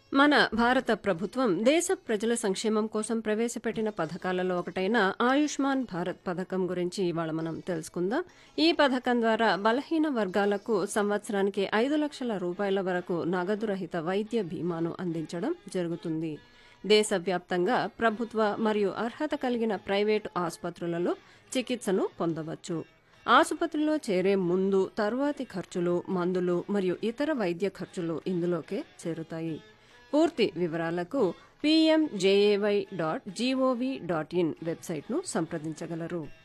మన భారత ప్రభుత్వం దేశ ప్రజల సంక్షేమం కోసం ప్రవేశపెట్టిన పథకాలలో ఒకటైన ఆయుష్మాన్ భారత్ పథకం గురించి ఇవాళ మనం తెలుసుకుందాం ఈ పథకం ద్వారా బలహీన వర్గాలకు సంవత్సరానికి ఐదు లక్షల రూపాయల వరకు నగదు రహిత వైద్య బీమాను అందించడం జరుగుతుంది దేశవ్యాప్తంగా ప్రభుత్వ మరియు అర్హత కలిగిన ప్రైవేటు ఆసుపత్రులలో చికిత్సను పొందవచ్చు ఆసుపత్రిలో చేరే ముందు తరువాతి ఖర్చులు మందులు మరియు ఇతర వైద్య ఖర్చులు ఇందులోకే చేరుతాయి పూర్తి వివరాలకు PMJAY dot gov dot in వెబ్సైట్ను సంప్రదించగలరు